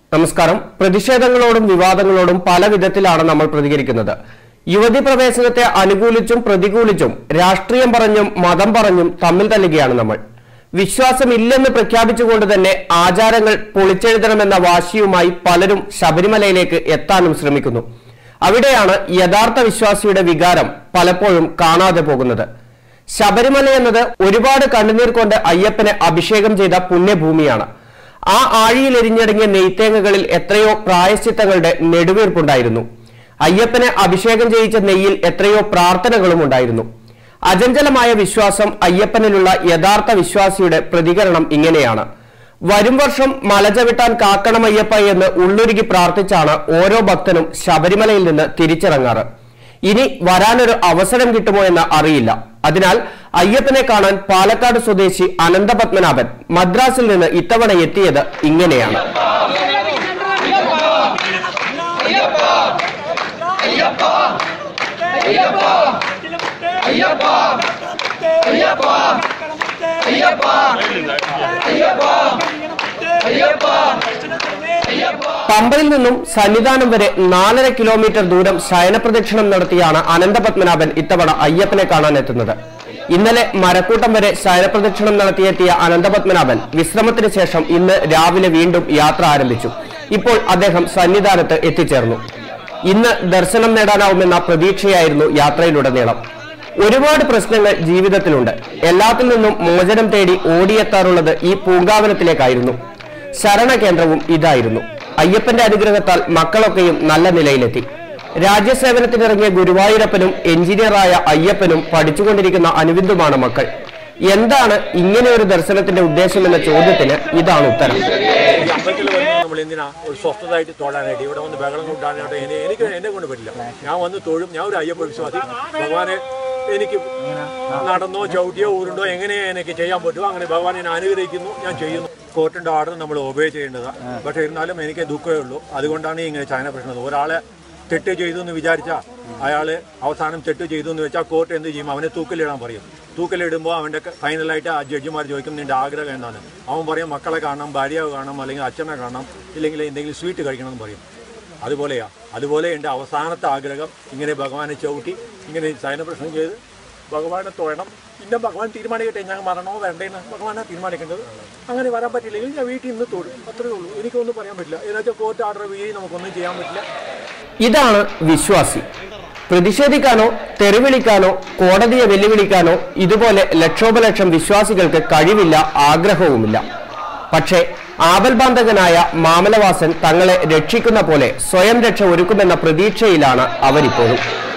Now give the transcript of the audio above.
നമസ്കാരം പ്രതിഷേധങ്ങളോടും വിവാദങ്ങളോടും പല വിധത്തിലാണ് നമ്മൾ പ്രതികരിക്കുന്നത് യുവതി പ്രവേശനത്തെ അനുകൂലിച്ചും പ്രതികൂലിച്ചും രാഷ്ട്രീയം പറഞ്ഞും മതം പറഞ്ഞും തമ്മിൽ തല്ലുകയാണ് നമ്മൾ വിശ്വാസമില്ലെന്ന് പ്രഖ്യാപിച്ചുകൊണ്ട് തന്നെ ആചാരങ്ങൾ പൊളിച്ചെഴുതണമെന്ന വാശിയുമായി പലരും ശബരിമലയിലേക്ക് എത്താനും ശ്രമിക്കുന്നു അവിടെയാണ് യഥാർത്ഥ വിശ്വാസിയുടെ വികാരം പലപ്പോഴും കാണാതെ പോകുന്നത് ശബരിമല എന്നത് ഒരുപാട് കണ്ണുനീർ കൊണ്ട് അയ്യപ്പനെ അഭിഷേകം ചെയ്ത പുണ്യഭൂമിയാണ് ആ ആഴിയിൽ എരിഞ്ഞടങ്ങിയ നെയ്ത്തേങ്ങകളിൽ എത്രയോ പ്രായശ്ചിത്തങ്ങളുടെ നെടുവീർപ്പുണ്ടായിരുന്നു അയ്യപ്പനെ അഭിഷേകം ചെയ്യിച്ച നെയ്യിൽ എത്രയോ പ്രാർത്ഥനകളും ഉണ്ടായിരുന്നു അചഞ്ചലമായ വിശ്വാസം അയ്യപ്പനിലുള്ള യഥാർത്ഥ വിശ്വാസിയുടെ പ്രതികരണം ഇങ്ങനെയാണ് വരും വർഷം മല ചവിട്ടാൻ കാക്കണം അയ്യപ്പ എന്ന് ഉള്ളുരുകി പ്രാർത്ഥിച്ചാണ് ഓരോ ഭക്തനും ശബരിമലയിൽ നിന്ന് തിരിച്ചിറങ്ങാറ് ഇനി വരാനൊരു അവസരം കിട്ടുമോ എന്ന് അറിയില്ല അതിനാൽ അയ്യപ്പനെ കാണാൻ പാലക്കാട് സ്വദേശി അനന്തപത്മനാഭൻ മദ്രാസിൽ നിന്ന് ഇത്തവണ എത്തിയത് ഇങ്ങനെയാണ് പമ്പയിൽ നിന്നും സന്നിധാനം വരെ നാലര കിലോമീറ്റർ ദൂരം ശയനപ്രദക്ഷിണം നടത്തിയാണ് അനന്തപത്മനാഭൻ ഇത്തവണ അയ്യപ്പനെ കാണാൻ എത്തുന്നത് ഇന്നലെ മരക്കൂട്ടം വരെ ശയനപ്രദക്ഷിണം നടത്തിയെത്തിയ അനന്തപത്മനാഭൻ വിശ്രമത്തിന് ശേഷം ഇന്ന് രാവിലെ വീണ്ടും യാത്ര ആരംഭിച്ചു ഇപ്പോൾ അദ്ദേഹം സന്നിധാനത്ത് എത്തിച്ചേർന്നു ഇന്ന് ദർശനം നേടാനാവുമെന്ന പ്രതീക്ഷയായിരുന്നു യാത്രയിലുടനീളം ഒരുപാട് പ്രശ്നങ്ങൾ ജീവിതത്തിലുണ്ട് എല്ലാത്തിൽ നിന്നും മോചനം തേടി ഓടിയെത്താറുള്ളത് ഈ പൂങ്കാവനത്തിലേക്കായിരുന്നു ശരണ കേന്ദ്രവും ഇതായിരുന്നു അയ്യപ്പന്റെ അനുഗ്രഹത്താൽ മക്കളൊക്കെയും നല്ല നിലയിലെത്തി രാജ്യസേവനത്തിനിറങ്ങിയ ഗുരുവായൂരപ്പനും എഞ്ചിനീയറായ അയ്യപ്പനും പഠിച്ചുകൊണ്ടിരിക്കുന്ന അനുവിന്ദുമാണ് മക്കൾ എന്താണ് ഇങ്ങനെ ഒരു ദർശനത്തിന്റെ ഉദ്ദേശം എന്ന ചോദ്യത്തിന് ഇതാണ് ഉത്തരം ഈ അമ്പലത്തിൽ വരുമ്പോൾ നമ്മൾ എന്തിനാ ഒരു സ്വസ്ഥതായിട്ട് തൊഴാനായിട്ട് ഇവിടെ വന്ന് ബഹളം കൊണ്ടാനായിട്ട് എന്നെ എനിക്ക് എന്നെ കൊണ്ട് പറ്റില്ല ഞാൻ വന്ന് തൊഴും ഞാൻ ഒരു അയ്യപ്പ വിശ്വാസി ഭഗവാനെ എനിക്ക് നടന്നോ ചവിട്ടിയോ ഊരുണ്ടോ എങ്ങനെ എനിക്ക് ചെയ്യാൻ പറ്റുമോ അങ്ങനെ ഭഗവാൻ എന്നെ അനുഗ്രഹിക്കുന്നു ഞാൻ ചെയ്യുന്നു കോർട്ടിന്റെ ഓർഡർ നമ്മൾ ഒബേ ചെയ്യേണ്ടതാണ് പക്ഷേ ഇരുന്നാലും എനിക്ക് ദുഃഖമേ ഉള്ളൂ അതുകൊണ്ടാണ് ഇങ്ങനെ ചൈന പ്രശ്നം ഒരാളെ തെറ്റ് ചെയ്തു എന്ന് വിചാരിച്ചാൽ അയാൾ അവസാനം തെറ്റ് ചെയ്തു എന്ന് വെച്ചാൽ കോർട്ട് എന്ത് ചെയ്യും അവനെ തൂക്കിലിടാൻ പറയും തൂക്കിലിടുമ്പോൾ അവൻ്റെ ഫൈനലായിട്ട് ആ ജഡ്ജിമാർ ചോദിക്കും നിന്റെ ആഗ്രഹം എന്താണ് അവൻ പറയും മക്കളെ കാണണം ഭാര്യയെ കാണണം അല്ലെങ്കിൽ അച്ഛനെ കാണണം ഇല്ലെങ്കിൽ എന്തെങ്കിലും സ്വീറ്റ് കഴിക്കണം എന്ന് പറയും അതുപോലെയാ അതുപോലെ എൻ്റെ അവസാനത്തെ ആഗ്രഹം ഇങ്ങനെ ഭഗവാനെ ചവിട്ടി ഇങ്ങനെ സൈനപ്രശ്നം ചെയ്ത് ഭഗവാനെ തൊഴണം പിന്നെ ഭഗവാൻ തീരുമാനിക്കട്ടെ ഞാൻ മരണമോ വേണ്ടേന്ന് ഭഗവാനെ തീരുമാനിക്കേണ്ടത് അങ്ങനെ വരാൻ പറ്റില്ലെങ്കിൽ ഞാൻ വീട്ടിൽ നിന്ന് തൊഴും അത്രേ ഉള്ളൂ എനിക്കൊന്നും പറയാൻ പറ്റില്ല എന്നുവെച്ചാൽ കോർട്ട് ഓർഡർ വീഴി നമുക്കൊന്നും ചെയ്യാൻ പറ്റില്ല ഇതാണ് വിശ്വാസി പ്രതിഷേധിക്കാനോ തെറിവിളിക്കാനോ കോടതിയെ വെല്ലുവിളിക്കാനോ ഇതുപോലെ ലക്ഷോപലക്ഷം വിശ്വാസികൾക്ക് കഴിവില്ല ആഗ്രഹവുമില്ല പക്ഷേ ആപൽബാന്ധകനായ മാമലവാസൻ തങ്ങളെ രക്ഷിക്കുന്ന പോലെ സ്വയം രക്ഷ ഒരുക്കുമെന്ന പ്രതീക്ഷയിലാണ് അവരിപ്പോഴും